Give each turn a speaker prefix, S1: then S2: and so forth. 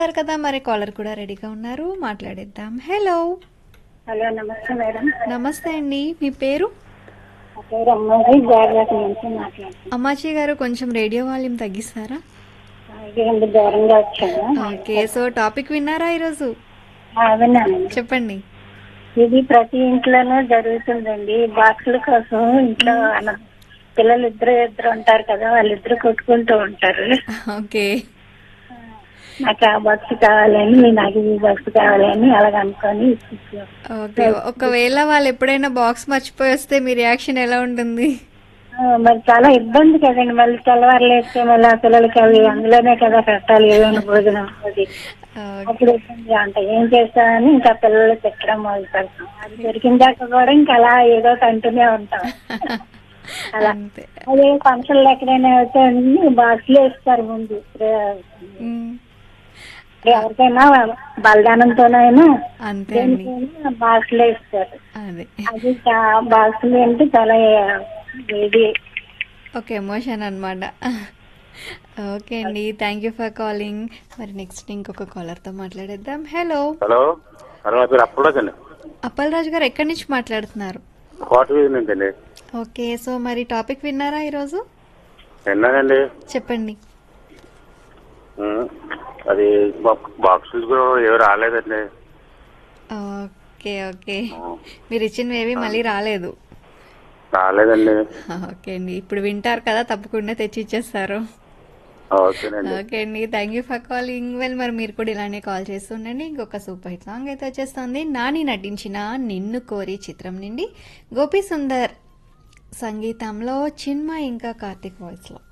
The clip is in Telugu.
S1: ఉన్నారు కదా మరి కాలర్ కూడా రెడీగా ఉన్నారు మాట్లాడేద్దాం హలో
S2: హలో నమస్తే మేడం
S1: నమస్తే అండి మీ పేరు
S2: నా పేరు అమ్మాయి జాగ్రత్త నుంచి మాట్లాడుతున్నాను
S1: అమ్మాచి గారు కొంచెం రేడియో వాల్యూమ్ తగ్గిస్తారా
S2: ఇది దూరంగా వచ్చాను
S1: ఓకే సో టాపిక్ విన్నారా ఈరోజు
S2: ఆ, విన్నాను
S1: చెప్పండి
S2: ఇది ప్రతి ఇంట్లోనూ జరుగుతుందండి బాక్సుల కోసం ఇంట్లో అన్న పిల్లలు ఇద్దరు ఇద్దరు ఉంటారు కదా వాళ్ళిద్దరు కొట్టుకుంటూ ఉంటారు
S1: ఓకే
S2: నాకు ఆ బాక్స్ కావాలని నాకు ఈ బాక్స్ కావాలని అలాగ అనుకొని ఇచ్చేసాను.
S1: ఓకే ఒకవేళ వాళ్ళు ఎప్పుడైనా బాక్స్ మర్చిపోయి వస్తే మీ రియాక్షన్ ఎలా ఉంటుంది
S2: ఆ, మరి చాలా ఇబ్బంది కదండి మళ్ళీ తెల్లవారు లేస్తే మళ్ళీ ఆ పిల్లలకి అవి అందులోనే కదా పెట్టాలి ఏదైనా భోజనం అది
S1: ఓకే.
S2: అప్పుడు ఇబ్బందిగా ఉంటాయి ఏం చేస్తామని ఇంకా పిల్లలు పెట్టడం మొదలు పెడతాం అది దొరికిందాక కూడా ఇంకా అలా ఏదో ఒకటి అంటూనే ఉంటాం అలా
S1: అంతే
S2: అదే ఫంక్షన్లు ఎక్కడైనా అయితే అన్ని బాక్స్లో ఇస్తారు ముందు
S1: ఉమ్,
S2: ఎవరికైనా బలిదానంతోనైనా
S1: అంతే అండి
S2: దేనికైనా బాక్స్లో ఇస్తారు
S1: అదే
S2: అది బాక్స్లు అంటే చాలా ఇది
S1: ఒక ఎమోషన్ అనమాట ఓకే అండి థ్యాంక్ యూ ఫర్ కాలింగ్ మరి నెక్స్ట్ ఇంకొక కాలర్తో మాట్లాడేద్దాం హలో
S3: హలో హలో నా పేరు అప్పుడోజ్ అండి
S1: అప్పలరాజు గారు ఎక్కడి నుంచి మాట్లాడుతున్నారు
S3: కోట వీధి నుంచి అండి
S1: ఓకే సో మరి టాపిక్ విన్నారా ఈరోజు
S3: విన్నానండి
S1: చెప్పండి
S3: ఉమ్, అది బాక్- బాక్సులు కూడా ఏవి రాలేదండి
S1: ఓకే ఓకే మీరు ఇచ్చినవి ఏవి మళ్ళీ రాలేదు
S3: రాలేదండి
S1: ఓకే అండి ఇప్పుడు వింటారు కదా తప్పకుండా తెచ్చి ఇచ్చేస్తారు
S3: ఓకేనండి
S1: ఓకే అండి thank you for calling well మరి మీరు కూడా ఇలానే కాల్ చేస్తుండండి ఇంకొక సూపర్ హిట్ సాంగ్ అయితే వచ్చేస్తుంది నాని నటించిన నిన్ను కోరి చిత్రం నుండి గోపి సుందర్ సంగీతంలో చిన్మయ్ ఇంకా కార్తిక్ వాయిస్లో